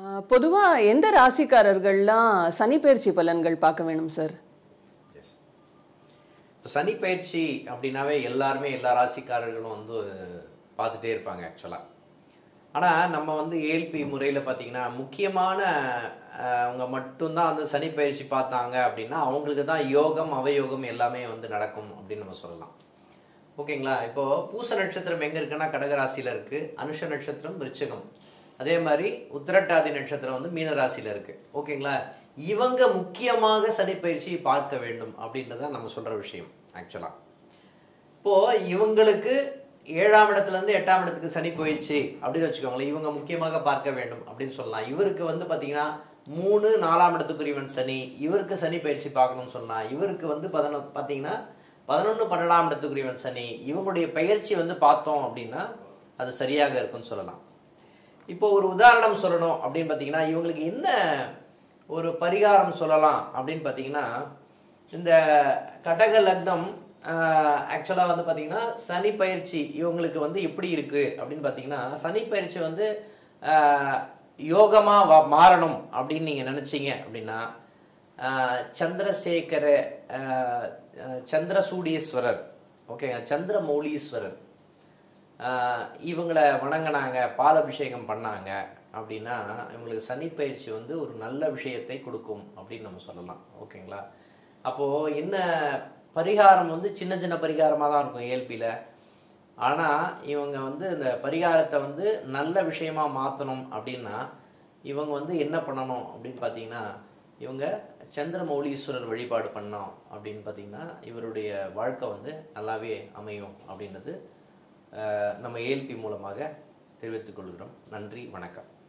பொதுவாக எந்த ராசிக்காரர்கள்லாம் சனி பயிற்சி பலன்கள் பார்க்க வேணும் சார் எஸ் இப்போ சனி பயிற்சி அப்படின்னாவே எல்லாருமே எல்லா ராசிக்காரர்களும் வந்து பார்த்துட்டே இருப்பாங்க ஆக்சுவலாக ஆனால் நம்ம வந்து ஏல்பி முறையில் பார்த்தீங்கன்னா முக்கியமான அஹ், அவங்க மட்டும்தான் வந்து சனி பயிற்சி பார்த்தாங்க அப்படின்னா அவங்களுக்கு தான் யோகம் அவயோகம் எல்லாமே வந்து நடக்கும் அப்படின்னு நம்ம சொல்லலாம் ஓகேங்களா இப்போ பூச நட்சத்திரம் எங்கே இருக்குன்னா கடகராசியில் இருக்குது அனுஷ நட்சத்திரம் விருச்சிகம் அதே மாதிரி உத்திரட்டாதி நட்சத்திரம் வந்து மீன ராசியில இருக்கு ஓகேங்களா இவங்க முக்கியமாக சனி பயிற்சி பார்க்க வேண்டும் அப்படின்றத நம்ம சொல்ற விஷயம் ஆக்சுவலா இப்போ இவங்களுக்கு ஏழாம் இடத்துல இருந்து எட்டாம் இடத்துக்கு சனி போயிடுச்சு அப்படின்னு வச்சுக்கோங்களேன் இவங்க முக்கியமாக பார்க்க வேண்டும் அப்படின்னு சொல்லலாம் இவருக்கு வந்து பாத்தீங்கன்னா மூணு நாலாம் இடத்துக்குரியவன் சனி இவருக்கு சனி பயிற்சி பார்க்கணும்னு சொன்னா இவருக்கு வந்து பதினொ பார்த்தீங்கன்னா பதினொன்று பன்னெண்டாம் இடத்துக்குரியவன் சனி இவங்களுடைய பயிற்சி வந்து பார்த்தோம் அப்படின்னா அது சரியாக இருக்கும்னு சொல்லலாம் இப்போ ஒரு உதாரணம் சொல்லணும் அப்படின்னு பார்த்தீங்கன்னா இவங்களுக்கு என்ன ஒரு பரிகாரம் சொல்லலாம் அப்படின்னு பார்த்தீங்கன்னா இந்த கடக லக்னம் ஆக்சுவலாக வந்து பார்த்தீங்கன்னா சனி பயிற்சி இவங்களுக்கு வந்து எப்படி இருக்கு அப்படின்னு பார்த்தீங்கன்னா சனி பயிற்சி வந்து யோகமாக மாறணும் அப்படின்னு நீங்கள் நினச்சிங்க அப்படின்னா ஆஹ், சந்திரசேகர ஆஹ், ஆஹ், சந்திரசூடீஸ்வரர் ஓகேங்க சந்திரமௌலீஸ்வரர் ஆஹ் இவங்களை வணங்கினாங்க பாலபிஷேகம் பண்ணாங்க அப்படின்னா இவங்களுக்கு சனி பயிற்சி வந்து ஒரு நல்ல விஷயத்தை கொடுக்கும் அப்படின்னு நம்ம சொல்லலாம் ஓகேங்களா அப்போது என்ன பரிகாரம் வந்து சின்ன சின்ன பரிகாரமாக தான் இருக்கும் ஏல்பியில் ஆனால் இவங்க வந்து இந்த பரிகாரத்தை வந்து நல்ல விஷயமா மாற்றணும் அப்படின்னா இவங்க வந்து என்ன பண்ணணும் அப்படின்னு பார்த்தீங்கன்னா இவங்க சந்திரமௌலீஸ்வரர் வழிபாடு பண்ணோம் அப்படின்னு பார்த்தீங்கன்னா இவருடைய வாழ்க்கை வந்து நல்லாவே அமையும் அப்படின்றது அஹ், நம்ம ஏஎல்பி மூலமாக தெரிவித்துக் கொள்கிறோம் நன்றி வணக்கம்